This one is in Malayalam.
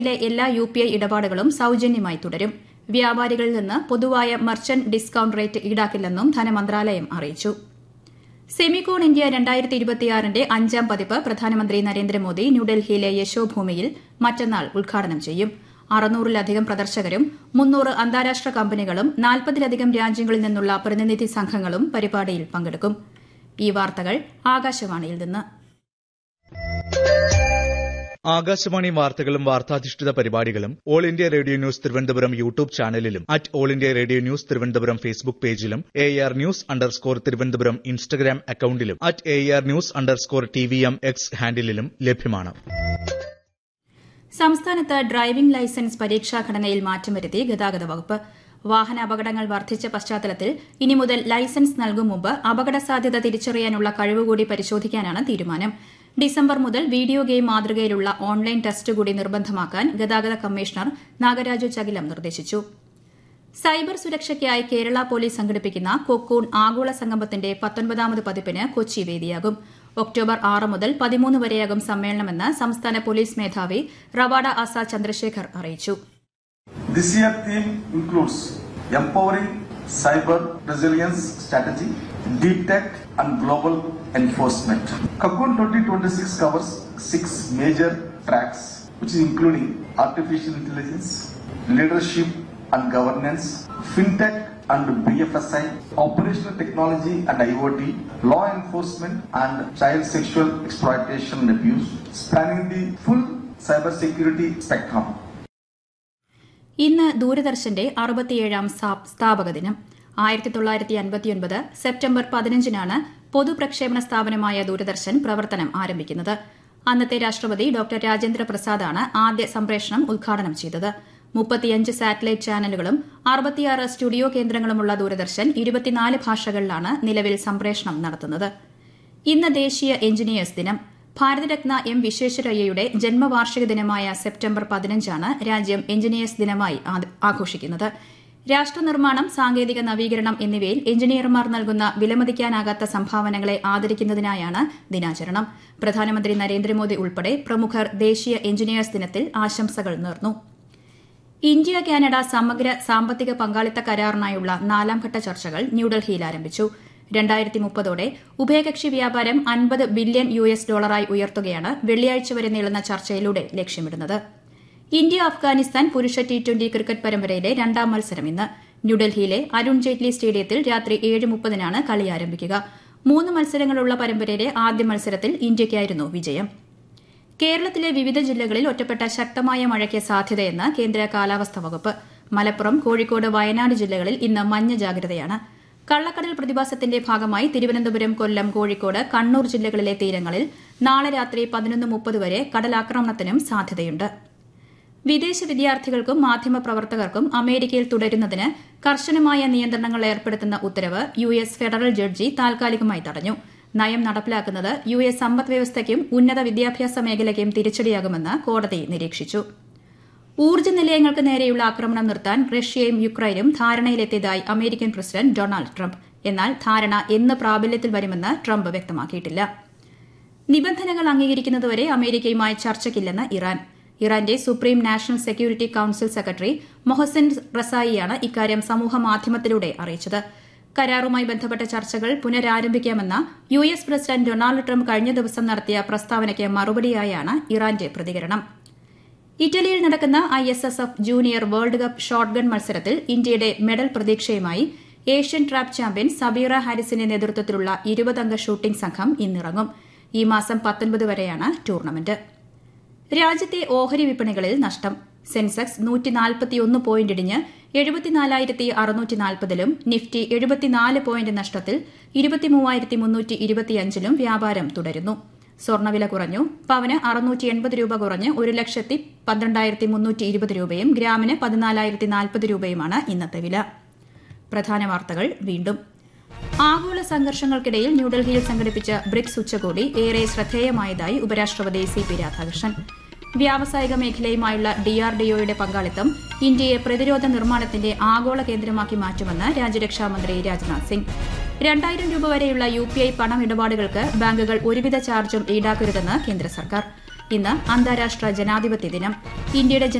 ലെ എല്ലാ യു പി ഐ ഇടപാടുകളും സൌജന്യമായി തുടരും വ്യാപാരികളിൽ നിന്ന് പൊതുവായ മർച്ചന്റ് ഡിസ്കൌണ്ട് റേറ്റ് ഈടാക്കില്ലെന്നും ധനമന്ത്രാലയം അറിയിച്ചു സെമികോൺ ഇന്ത്യ രണ്ടായിരത്തി ഇരുപത്തിയാറിന്റെ അഞ്ചാം പതിപ്പ് പ്രധാനമന്ത്രി നരേന്ദ്രമോദി ന്യൂഡൽഹിയിലെ യശോഭൂമിയിൽ മറ്റന്നാൾ ഉദ്ഘാടനം ചെയ്യും അറുന്നൂറിലധികം പ്രദർശകരും മുന്നൂറ് അന്താരാഷ്ട്ര കമ്പനികളും നാൽപ്പതിലധികം രാജ്യങ്ങളിൽ നിന്നുള്ള പ്രതിനിധി സംഘങ്ങളും പരിപാടിയിൽ പങ്കെടുക്കും ഈ വാർത്തകൾ ആകാശവാണിയിൽ നിന്ന് ആകാശവാണി വാർത്തകളും വാർത്താധിഷ്ഠിത പരിപാടികളും All India Radio News Thiruvananthapuram YouTube ചാനലിലും at All India Radio News Thiruvananthapuram Facebook പേജിലും A R news underscore Thiruvananthapuram Instagram അക്കൌണ്ടിലും at A R news underscore T V M X ഹാൻഡിലും ലഭ്യമാണ് സംസ്ഥാനത്ത് ഡ്രൈവിംഗ് ലൈസൻസ് പരീക്ഷാഘടനയിൽ മാറ്റം വരുത്തി ഗതാഗത വകുപ്പ് വാഹന അപകടങ്ങൾ വർദ്ധിച്ച പശ്ചാത്തലത്തിൽ ഇനി മുതൽ ലൈസൻസ് നൽകും മുമ്പ് അപകട സാധ്യത തിരിച്ചറിയാനുള്ള കഴിവുകൂടി പരിശോധിക്കാനാണ് തീരുമാനം ഡിസംബർ മുതൽ വീഡിയോ ഗെയിം മാതൃകയിലുള്ള ഓൺലൈൻ ടെസ്റ്റ് കൂടി നിർബന്ധമാക്കാൻ ഗതാഗത കമ്മീഷണർ നാഗരാജു ചകിലം നിർദ്ദേശിച്ചു സൈബർ സുരക്ഷയ്ക്കായി കേരള പോലീസ് സംഘടിപ്പിക്കുന്ന കൊക്കൂൺ ആഗോള സംഗമത്തിന്റെ പത്തൊൻപതാമത് പതിപ്പിന് കൊച്ചി വേദിയാകും ഒക്ടോബർ ആറ് മുതൽ പതിമൂന്ന് വരെയാകും സമ്മേളനമെന്ന് സംസ്ഥാന പോലീസ് മേധാവി റവാഡ ആസാദ് ചന്ദ്രശേഖർ അറിയിച്ചു This year theme includes empowering cyber resilience strategy, deep tech and global enforcement. Cocoon 2026 covers six major tracks, which is including artificial intelligence, leadership and governance, fintech and BFSI, operational technology and IoT, law enforcement and child sexual exploitation and abuse, spanning the full cybersecurity spectrum. ഇന്ന് ദൂരദർശന്റെ അറുപത്തിയേഴാം സ്ഥാപക ദിനം ആയിരത്തി തൊള്ളായിരത്തി അൻപത്തിയൊൻപത് സെപ്റ്റംബർ പതിനഞ്ചിനാണ് പൊതുപ്രക്ഷേപണ സ്ഥാപനമായ ദൂരദർശൻ പ്രവർത്തനം ആരംഭിക്കുന്നത് അന്നത്തെ രാഷ്ട്രപതി ഡോക്ടർ രാജേന്ദ്ര പ്രസാദാണ് ആദ്യ സംപ്രേഷണം ഉദ്ഘാടനം ചെയ്തത് മുപ്പത്തിയഞ്ച് സാറ്റലൈറ്റ് ചാനലുകളും അറുപത്തിയാറ് സ്റ്റുഡിയോ കേന്ദ്രങ്ങളുമുള്ള ദൂരദർശൻ ഇരുപത്തിനാല് ഭാഷകളിലാണ് നിലവിൽ സംപ്രേഷണം നടത്തുന്നത് ഇന്ന് ദേശീയ എഞ്ചിനീയേഴ്സ് ദിനം ഭാരതരത്ന എം വിശ്വേശ്വരയ്യയുടെ ജന്മവാർഷിക ദിനമായ സെപ്റ്റംബർ പതിനഞ്ചാണ് രാജ്യം എഞ്ചിനീയേഴ്സ് ദിനമായി ആഘോഷിക്കുന്നത് രാഷ്ട്രനിർമ്മാണം സാങ്കേതിക നവീകരണം എന്നിവയിൽ എഞ്ചിനീയർമാർ നൽകുന്ന വിലമതിക്കാനാകാത്ത സംഭാവനകളെ ആദരിക്കുന്നതിനായാണ് ദിനാചരണം പ്രധാനമന്ത്രി നരേന്ദ്രമോദി ഉൾപ്പെടെ പ്രമുഖർ ദേശീയ എഞ്ചിനീയേഴ്സ് ദിനത്തിൽ ആശംസകൾ നേർന്നു ഇന്ത്യ കാനഡ സമഗ്ര സാമ്പത്തിക പങ്കാളിത്ത കരാറിനായുള്ള നാലാംഘട്ട ചർച്ചകൾ ന്യൂഡൽഹിയിൽ ആരംഭിച്ചു രണ്ടായിരത്തി മുപ്പതോടെ ഉഭയകക്ഷി വ്യാപാരം അൻപത് ബില്യൺ യു എസ് ഡോളറായി ഉയർത്തുകയാണ് വെള്ളിയാഴ്ച വരെ നീളുന്ന ചർച്ചയിലൂടെ ലക്ഷ്യമിടുന്നത് ഇന്ത്യ അഫ്ഗാനിസ്ഥാൻ പുരുഷ ടി ട്വന്റി ക്രിക്കറ്റ് പരമ്പരയിലെ രണ്ടാം മത്സരം ഇന്ന് ന്യൂഡൽഹിയിലെ അരുൺ ജെയ്റ്റ്ലി സ്റ്റേഡിയത്തിൽ രാത്രി ഏഴ് മുപ്പതിനാണ് കളി ആരംഭിക്കുക മൂന്ന് മത്സരങ്ങളുള്ള പരമ്പരയിലെ ആദ്യ മത്സരത്തിൽ ഇന്ത്യയ്ക്കായിരുന്നു വിജയം കേരളത്തിലെ വിവിധ ജില്ലകളിൽ ഒറ്റപ്പെട്ട ശക്തമായ മഴയ്ക്ക് സാധ്യതയെന്ന് കേന്ദ്ര കാലാവസ്ഥാ വകുപ്പ് മലപ്പുറം കോഴിക്കോട് വയനാട് ജില്ലകളിൽ ഇന്ന് മഞ്ഞ ജാഗ്രതയാണ് കള്ളക്കടൽ പ്രതിഭാസത്തിന്റെ ഭാഗമായി തിരുവനന്തപുരം കൊല്ലം കോഴിക്കോട് കണ്ണൂർ ജില്ലകളിലെ തീരങ്ങളിൽ നാളെ രാത്രി പതിനൊന്ന് മുപ്പത് വരെ കടലാക്രമണത്തിനും സാധ്യതയുണ്ട് വിദേശ വിദ്യാർത്ഥികൾക്കും മാധ്യമപ്രവർത്തകർക്കും അമേരിക്കയിൽ തുടരുന്നതിന് കർശനമായ നിയന്ത്രണങ്ങൾ ഏർപ്പെടുത്തുന്ന ഉത്തരവ് യു എസ് ഫെഡറൽ ജഡ്ജി താൽക്കാലികമായി തടഞ്ഞു നയം നടപ്പിലാക്കുന്നത് യു എസ് സമ്പദ് വ്യവസ്ഥയ്ക്കും ഉന്നത വിദ്യാഭ്യാസ മേഖലയ്ക്കും തിരിച്ചടിയാകുമെന്ന് കോടതി നിരീക്ഷിച്ചു ഊർജ്ജ നിലയങ്ങൾക്ക് നേരെയുള്ള ആക്രമണം നിർത്താൻ റഷ്യയും യുക്രൈനും ധാരണയിലെത്തിയതായി അമേരിക്കൻ പ്രസിഡന്റ് ഡൊണാൾഡ് ട്രംപ് എന്നാൽ ധാരണ എന്ന് പ്രാബല്യത്തിൽ വരുമെന്ന് ട്രംപ് വ്യക്തമാക്കിയിട്ടില്ല നിബന്ധനകൾ അംഗീകരിക്കുന്നതുവരെ അമേരിക്കയുമായി ചർച്ചയ്ക്കില്ലെന്ന് ഇറാൻ ഇറാന്റെ supreme national security council secretary Mohsen റസായിയാണ് ഇക്കാര്യം സമൂഹമാധ്യമത്തിലൂടെ അറിയിച്ചത് കരാറുമായി ബന്ധപ്പെട്ട ചർച്ചകൾ പുനരാരംഭിക്കാമെന്ന U S president Donald Trump കഴിഞ്ഞ ദിവസം നടത്തിയ പ്രസ്താവനയ്ക്ക് മറുപടിയായാണ് ഇറാന്റെ പ്രതികരണം ഇറ്റലിയിൽ നടക്കുന്ന I S S F junior world cup shotgun മത്സരത്തിൽ ഇന്ത്യയുടെ മെഡൽ പ്രതീക്ഷയുമായി ഏഷ്യൻ ട്രാപ്പ് ചാമ്പ്യൻ സബീറ ഹാരിസിന്റെ നേതൃത്വത്തിലുള്ള ഇരുപതംഗ ഷൂട്ടിംഗ് സംഘം ഇന്നിറങ്ങും ഈ മാസം പത്തൊൻപത് വരെയാണ് ടൂർണമെന്റ് രാജ്യത്തെ ഓഹരി വിപണികളിൽ നഷ്ടം സെൻസെക്സ് നൂറ്റിനാൽപ്പത്തിയൊന്ന് പോയിന്റ് ഇടിഞ്ഞ് എഴുപത്തിനാലായിരത്തി അറുന്നൂറ്റി നാൽപ്പതിലും നിഫ്റ്റി എഴുപത്തിനാല് പോയിന്റ് നഷ്ടത്തിൽ ഇരുപത്തിമൂവായിരത്തി മുന്നൂറ്റി ഇരുപത്തിയഞ്ചിലും വ്യാപാരം തുടരുന്നു സ്വർണ്ണവില കുറഞ്ഞു പവന് അറുന്നൂറ്റി എൺപത് രൂപ കുറഞ്ഞ് ഒരു ലക്ഷത്തി പന്ത്രണ്ടായിരത്തി മുന്നൂറ്റി ഇരുപത് രൂപയും ഗ്രാമിന് പതിനാലായിരത്തി നാൽപ്പത് രൂപയുമാണ് ഇന്നത്തെ വില പ്രധാന വാർത്തകൾ വീണ്ടും ആഗോള സംഘർഷങ്ങൾക്കിടയിൽ ന്യൂഡൽഹിയിൽ സംഘടിപ്പിച്ച ബ്രിക്സ് ഉച്ചകോടി ഏറെ ശ്രദ്ധേയമായതായി ഉപരാഷ്ട്രപതി സി പി രാധാകൃഷ്ണൻ വ്യാവസായിക മേഖലയുമായുള്ള ഡിആർഡിഒയുടെ പങ്കാളിത്തം ഇന്ത്യയെ പ്രതിരോധ നിർമ്മാണത്തിന്റെ ആഗോള കേന്ദ്രമാക്കി മാറ്റുമെന്ന് രാജ്യരക്ഷാമന്ത്രി രാജ്നാഥ് സിംഗ് രണ്ടായിരം രൂപ വരെയുള്ള യു പി ഐ പണമിടപാടുകൾക്ക് ബാങ്കുകൾ ഒരുവിധ ചാർജും ഈടാക്കരുതെന്ന് കേന്ദ്ര സർക്കാർ ഇന്ന് അന്താരാഷ്ട്ര ജനാധിപത്യ ദിനം ഇന്ത്യയുടെ